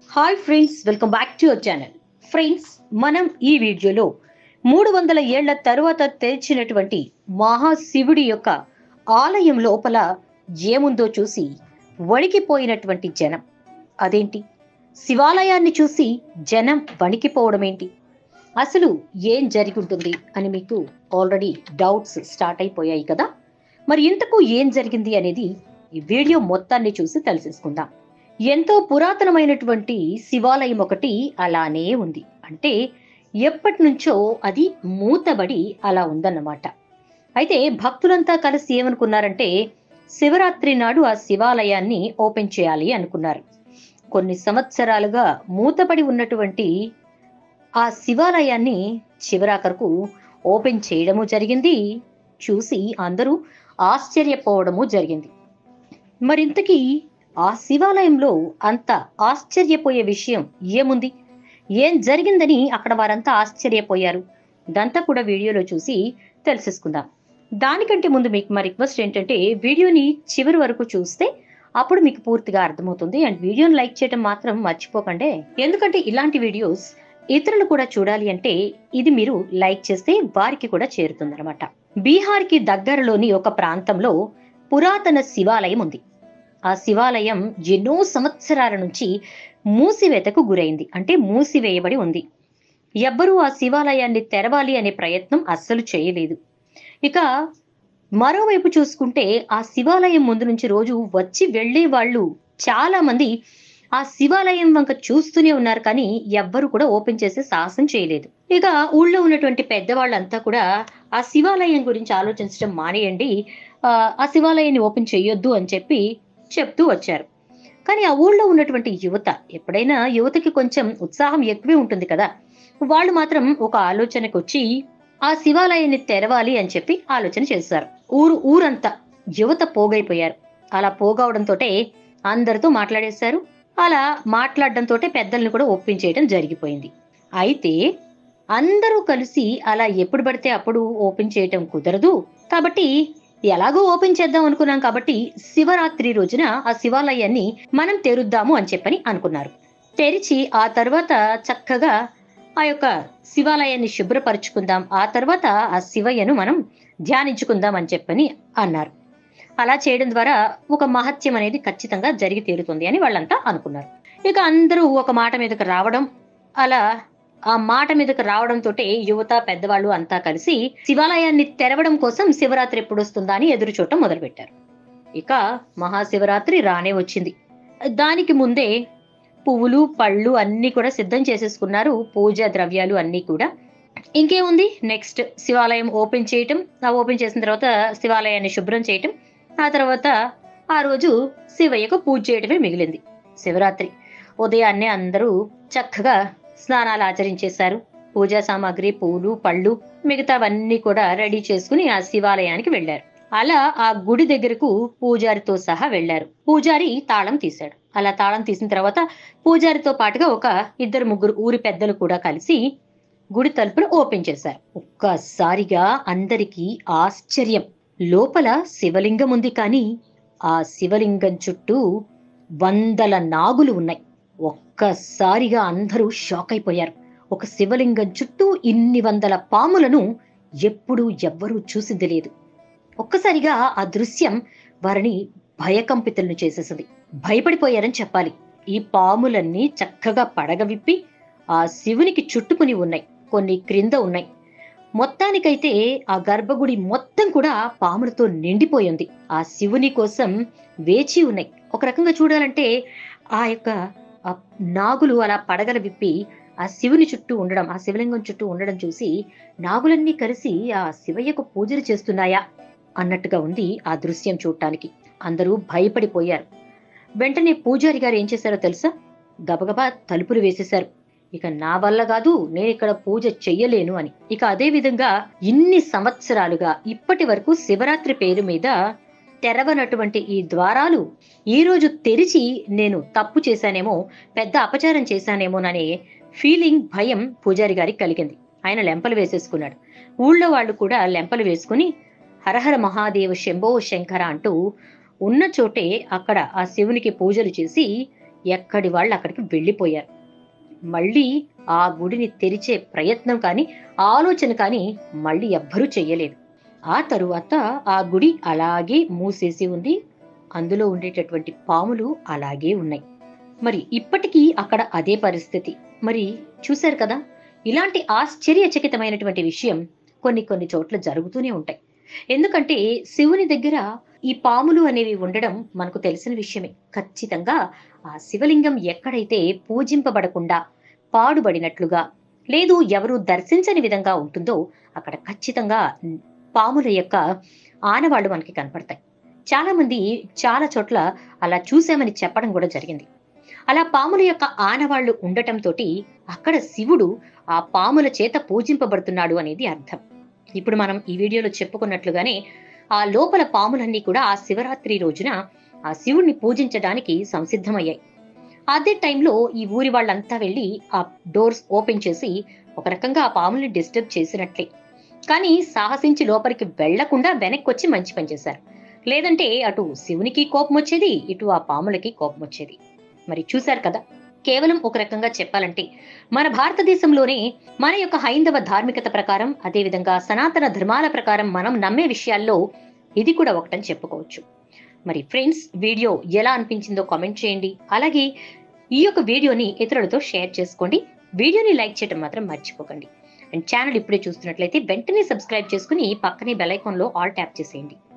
hi friends welcome back to your channel friends మనం ఈ వీడియోలో మూడు వందల ఏళ్ల తరువాత తెరిచినటువంటి మహాశివుడి యొక్క ఆలయం లోపల ఏముందో చూసి వణికిపోయినటువంటి జనం అదేంటి శివాలయాన్ని చూసి జనం వణికిపోవడం ఏంటి అసలు ఏం జరిగి ఉంటుంది అని మీకు ఆల్రెడీ డౌట్స్ స్టార్ట్ అయిపోయాయి కదా మరి ఇంతకు ఏం జరిగింది అనేది ఈ వీడియో మొత్తాన్ని చూసి తెలిసేసుకుందాం ఎంతో పురాతనమైనటువంటి శివాలయం ఒకటి అలానే ఉంది అంటే ఎప్పటి నుంచో అది మూతబడి అలా ఉందన్నమాట అయితే భక్తులంతా కలిసి ఏమనుకున్నారంటే శివరాత్రి నాడు ఆ శివాలయాన్ని ఓపెన్ చేయాలి అనుకున్నారు కొన్ని సంవత్సరాలుగా మూతపడి ఉన్నటువంటి ఆ శివాలయాన్ని చివరాఖరకు ఓపెన్ చేయడము జరిగింది చూసి అందరూ ఆశ్చర్యపోవడము జరిగింది మరింతకీ ఆ శివాలయంలో అంత ఆశ్చర్యపోయే విషయం ఏముంది ఏం జరిగిందని అక్కడ వారంతా ఆశ్చర్యపోయారు ఇదంతా కూడా వీడియోలో చూసి తెలిసేసుకుందాం దానికంటే ముందు మీకు మా రిక్వెస్ట్ ఏంటంటే వీడియోని చివరి వరకు చూస్తే అప్పుడు మీకు పూర్తిగా అర్థమవుతుంది అండ్ వీడియోని లైక్ చేయడం మాత్రం మర్చిపోకండి ఎందుకంటే ఇలాంటి వీడియోస్ ఇతరులు కూడా చూడాలి అంటే ఇది మీరు లైక్ చేస్తే వారికి కూడా చేరుతుందన్నమాట బీహార్కి దగ్గరలోని ఒక ప్రాంతంలో పురాతన శివాలయం ఉంది ఆ శివాలయం ఎన్నో సంవత్సరాల నుంచి మూసివేతకు గురైంది అంటే మూసివేయబడి ఉంది ఎవ్వరూ ఆ శివాలయాన్ని తెరవాలి అనే ప్రయత్నం అస్సలు చేయలేదు ఇక మరోవైపు చూసుకుంటే ఆ శివాలయం ముందు నుంచి రోజు వచ్చి వెళ్ళే వాళ్ళు చాలా మంది ఆ శివాలయం వంక చూస్తూనే ఉన్నారు కానీ ఎవ్వరు కూడా ఓపెన్ చేసే సాహసం చేయలేదు ఇక ఊళ్ళో ఉన్నటువంటి పెద్దవాళ్ళంతా కూడా ఆ శివాలయం గురించి ఆలోచించడం మానేయండి ఆ, ఆ శివాలయాన్ని ఓపెన్ చేయొద్దు అని చెప్పి చెప్తూ వచ్చారు కానీ ఆ ఊళ్ళో ఉన్నటువంటి యువత ఎప్పుడైనా యువతకి కొంచెం ఉత్సాహం ఎక్కువే ఉంటుంది కదా వాళ్ళు మాత్రం ఒక ఆలోచనకు వచ్చి ఆ శివాలయాన్ని తెరవాలి అని చెప్పి ఆలోచన చేశారు ఊరు ఊరంతా యువత పోగైపోయారు అలా పోగవడంతో అందరితో మాట్లాడేశారు అలా మాట్లాడడంతో పెద్దల్ని కూడా ఒప్పించేయడం జరిగిపోయింది అయితే అందరూ కలిసి అలా ఎప్పుడు పడితే అప్పుడు ఓపెన్ చేయటం కుదరదు కాబట్టి ఎలాగో ఓపెన్ చేద్దాం అనుకున్నాం కాబట్టి శివరాత్రి రోజున ఆ శివాలయాన్ని మనం తెరుద్దాము అని చెప్పని అనుకున్నారు తెరిచి ఆ తర్వాత చక్కగా ఆ యొక్క శివాలయాన్ని శుభ్రపరుచుకుందాం ఆ తర్వాత ఆ శివయ్యను మనం ధ్యానించుకుందాం అని చెప్పని అన్నారు అలా చేయడం ద్వారా ఒక మహత్యం అనేది ఖచ్చితంగా జరిగి తీరుతుంది అని వాళ్ళంతా అనుకున్నారు ఇక అందరూ ఒక మాట మీదకి రావడం అలా ఆ మాట మీదకి రావడంతో యువత పెద్దవాళ్ళు అంతా కలిసి శివాలయాన్ని తెరవడం కోసం శివరాత్రి ఎప్పుడు వస్తుందా అని ఎదురు చూడటం మొదలుపెట్టారు ఇక మహాశివరాత్రి రానే వచ్చింది దానికి ముందే పువ్వులు పళ్ళు అన్ని కూడా సిద్ధం చేసేసుకున్నారు పూజ ద్రవ్యాలు అన్ని కూడా ఇంకేముంది నెక్స్ట్ శివాలయం ఓపెన్ చేయటం ఆ ఓపెన్ చేసిన తర్వాత శివాలయాన్ని శుభ్రం చేయటం ఆ తర్వాత ఆ రోజు శివయ్యకు పూజ చేయడమే మిగిలింది శివరాత్రి ఉదయాన్నే అందరూ చక్కగా స్నానాలు ఆచరించేశారు పూజా సామాగ్రి పూలు పళ్ళు మిగతావన్నీ కూడా రెడీ చేసుకుని ఆ శివాలయానికి వెళ్లారు అలా ఆ గుడి దగ్గరకు పూజారితో సహా వెళ్లారు పూజారి తాళం తీశాడు అలా తాళం తీసిన తర్వాత పూజారితో పాటుగా ఒక ఇద్దరు ముగ్గురు ఊరి పెద్దలు కూడా కలిసి గుడి తలుపులు ఓపెన్ చేశారు ఒక్కసారిగా అందరికీ ఆశ్చర్యం లోపల శివలింగం ఉంది కానీ ఆ శివలింగం చుట్టూ వందల నాగులు ఉన్నాయి ఒక్కసారిగా అందరూ షాక్ అయిపోయారు ఒక శివలింగం చుట్టూ ఇన్ని వందల పాములను ఎప్పుడూ ఎవ్వరూ చూసింది లేదు ఒక్కసారిగా ఆ దృశ్యం వారిని భయకంపితులను చేసేసింది భయపడిపోయారని చెప్పాలి ఈ పాములన్నీ చక్కగా పడగ విప్పి ఆ శివునికి చుట్టుకుని ఉన్నాయి కొన్ని క్రింద ఉన్నాయి మొత్తానికైతే ఆ గర్భగుడి మొత్తం కూడా పాములతో నిండిపోయి ఉంది ఆ శివుని కోసం వేచి ఉన్నాయి ఒక రకంగా చూడాలంటే ఆ యొక్క ఆ నాగులు అలా పడగల విప్పి ఆ శివుని చుట్టూ ఉండడం ఆ శివలింగం చుట్టూ ఉండడం చూసి నాగులన్నీ కలిసి ఆ శివయ్యకు పూజలు చేస్తున్నాయా అన్నట్టుగా ఉంది ఆ దృశ్యం చూడటానికి అందరూ భయపడిపోయారు వెంటనే పూజారి గారు ఏం చేశారో తెలుసా గబగబా తలుపులు వేసేశారు ఇక నా వల్ల కాదు నేను ఇక్కడ పూజ చెయ్యలేను అని ఇక అదే విధంగా ఇన్ని సంవత్సరాలుగా ఇప్పటి వరకు శివరాత్రి పేరు మీద తెరవనటువంటి ఈ ద్వారాలు ఈ రోజు తెరిచి నేను తప్పు చేశానేమో పెద్ద అపచారం చేశానేమోననే ఫీలింగ్ భయం పూజారి గారికి కలిగింది ఆయన లెంపలు వేసేసుకున్నాడు ఊళ్ళో వాళ్ళు కూడా లెంపలు వేసుకుని హరహర మహాదేవ శంభో శంకర అంటూ ఉన్న చోటే అక్కడ ఆ శివునికి పూజలు చేసి ఎక్కడి వాళ్ళు అక్కడికి వెళ్ళిపోయారు మళ్ళీ ఆ గుడిని తెరిచే ప్రయత్నం కానీ ఆలోచన కానీ మళ్ళీ ఎవ్వరూ చెయ్యలేదు ఆ తరువాత ఆ గుడి అలాగే మూసేసి ఉంది అందులో ఉండేటటువంటి పాములు అలాగే ఉన్నాయి మరి ఇప్పటికీ అక్కడ అదే పరిస్థితి మరి చూశారు కదా ఇలాంటి ఆశ్చర్యచకితమైనటువంటి విషయం కొన్ని కొన్ని చోట్ల జరుగుతూనే ఉంటాయి ఎందుకంటే శివుని దగ్గర ఈ పాములు అనేవి ఉండడం మనకు తెలిసిన విషయమే ఖచ్చితంగా ఆ శివలింగం ఎక్కడైతే పూజింపబడకుండా పాడుబడినట్లుగా లేదు ఎవరు దర్శించని విధంగా ఉంటుందో అక్కడ ఖచ్చితంగా పాముల యొక్క ఆనవాళ్లు మనకి కనపడతాయి చాలా మంది చాలా చోట్ల అలా చూసామని చెప్పడం కూడా జరిగింది అలా పాముల యొక్క ఆనవాళ్లు ఉండటంతో అక్కడ శివుడు ఆ పాముల చేత పూజింపబడుతున్నాడు అనేది అర్థం ఇప్పుడు మనం ఈ వీడియోలో చెప్పుకున్నట్లుగానే ఆ లోపల పాములన్నీ కూడా ఆ శివరాత్రి రోజున ఆ శివుణ్ణి పూజించడానికి సంసిద్ధమయ్యాయి అదే టైంలో ఈ ఊరి వాళ్ళంతా వెళ్ళి ఆ డోర్స్ ఓపెన్ చేసి ఒక రకంగా ఆ పాముల్ని డిస్టర్బ్ చేసినట్లే కానీ సాహసించి లోపలికి వెళ్లకుండా వెనక్కి వచ్చి మంచి పని చేశారు లేదంటే అటు శివునికి కోపం వచ్చేది ఇటు ఆ పాములకి కోపం వచ్చేది మరి చూశారు కదా కేవలం ఒక రకంగా చెప్పాలంటే మన భారతదేశంలోనే మన యొక్క హైందవ ధార్మికత ప్రకారం అదేవిధంగా సనాతన ధర్మాల ప్రకారం మనం నమ్మే విషయాల్లో ఇది కూడా ఒకటని చెప్పుకోవచ్చు మరి ఫ్రెండ్స్ వీడియో ఎలా అనిపించిందో కామెంట్ చేయండి అలాగే ఈ యొక్క వీడియోని ఇతరులతో షేర్ చేసుకోండి వీడియోని లైక్ చేయడం మాత్రం మర్చిపోకండి అండ్ ఛానల్ ఇప్పుడే చూస్తున్నట్లయితే వెంటనే సబ్స్క్రైబ్ చేసుకుని పక్కనే బెల్ ఐకాన్లో ఆల్ ట్యాప్ చేసేయండి